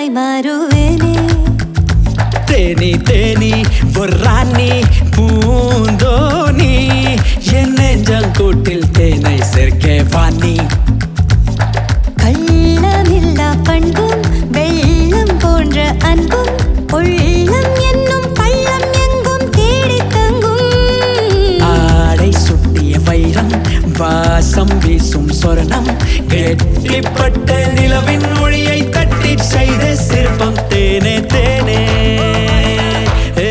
பொன்னாய் மாறுவேனே தேனி தேனி ஒரு ராணி பூந்தோனி என் நெஞ்சங்கூட்டில் தேனை சேர்க்க வாணி கள்ளமில்லா பண்பும் வெள்ளம் போன்ற அன்பும் உள்ளம் என்னும் பள்ளம் எங்கும் தேடி தங்கும் ஆடை சுட்டிய வைரம் வாசம் வீசும் சொரணம் கெட்டிப்பட்ட நிலவின் மொழியை தட்டி செய்த சிற்பம் தேனே தேனே ஏ,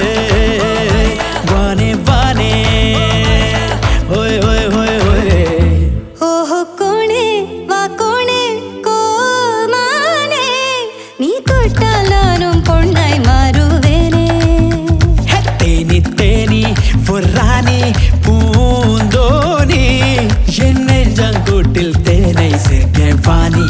வானே வானே ஓய் ஓய் ஓய் ஓய் ஓஹோ கோணே வா கோணே கோமானே நீ தொட்டால் நானும் பொன்னாய் மாறுவேனே தேனி தேனி ஒரு ராணி பூந்தோனி என் நெஞ்சங்கூட்டில் தேனை சேர்க்க வாணி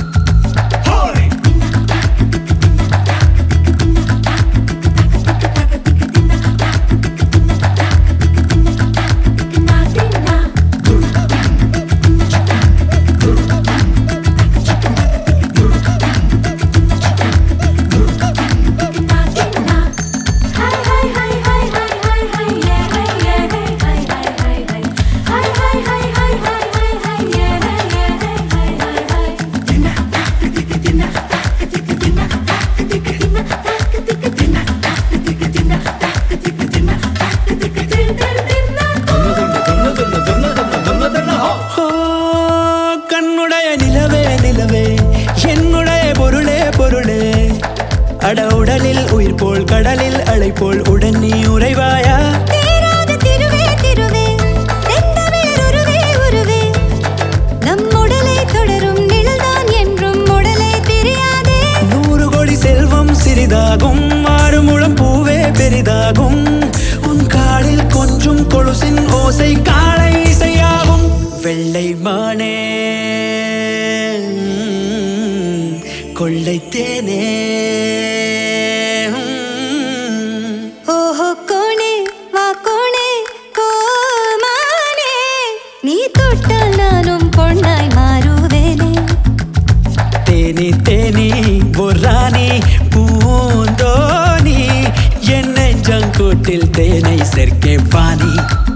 ஓ, கண்ணுடைய நிலவே நிலவே என்னுடைய பொருளே பொருளே அட உடலில் உயிர் போல் கடலில் அலை போல் உடன் நீ உறைவாயா தேராத திருவே திருவே தென்தமிழர் உருவே உருவே நம் உடலை தொடரும் நிழல்தான் என்றும் உடலை பிரியாதே நூறு கோடி செல்வம் சிறிதாகும் ஆறு முழம் பூவே பெரிதாகும் உன் காலில் கொஞ்சம் கொலுசின் ஓசை காலை இசையாகும் வெள்ளை மானே ம், கொள்ளை தேனே ம். ஓஹோ கோணே வா கோணே கோமானே நீ தொட்டால் நானும் பொன்னாய் மாறுவேனே தேனி தேனி ஒரு ராணி பூந்தோனி என் நெஞ்சங்கூட்டில் தேனை சேர்க்க வாணி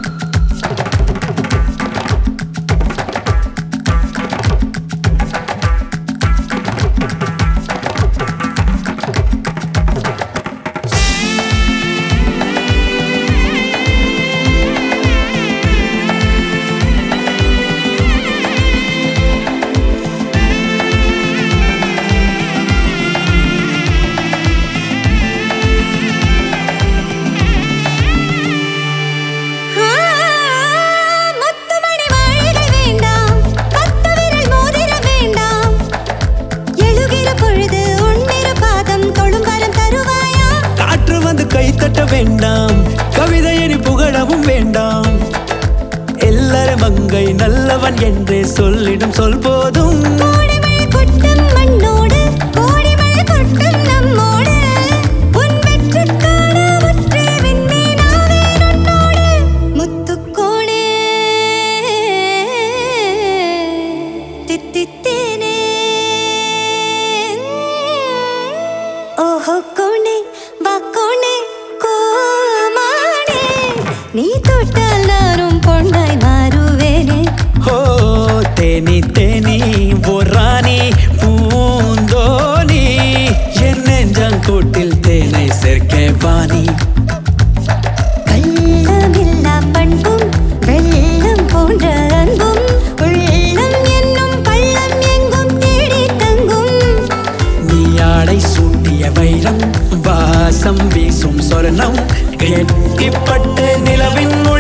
ஆ, முத்துமணி மாளிகை வேண்டாம் பத்து விரல் மோதிரம் வேண்டாம் எழுகிற பொழுது உன்னிரு பாதம் தொழும் வரம் தருவாயா காற்று வந்து கைத்தட்ட வேண்டாம் கவிதையை புகழவும் வேண்டாம் எல்லாரும் மங்கை நல்லவன் என்று சொல்லிடும் சொல் போதும் கோடிமழை கொட்டும் மண்ணோடு கோடிமழை கொட்டும் நம்மோடு உன் வெற்றிக்கான ஒற்றே விண்மீனாவே உன்னோடு முத்துக்கோணே தித்தித்தேனே ஓஹோ கோணே வா கோணே கோமானே நீ தொட்டால் நானும் பொன்னாய் மாறுவேனே ஓ தேனி தேனி ஒரு ராணி பூந்தோனி என் நெஞ்சங்கூட்டில் தேனை சேர்க்க வாணி கள்ளமில்லா பண்பும் வெள்ளம் போன்ற அன்பும் உள்ளம் என்னும் பள்ளம் எங்கும் தேடி தங்கும் நீ ஆடை சூட்டிய வைரம் வாசம் வீசும் சொர்ணம் கெட்டிப்பட்ட நிலவின்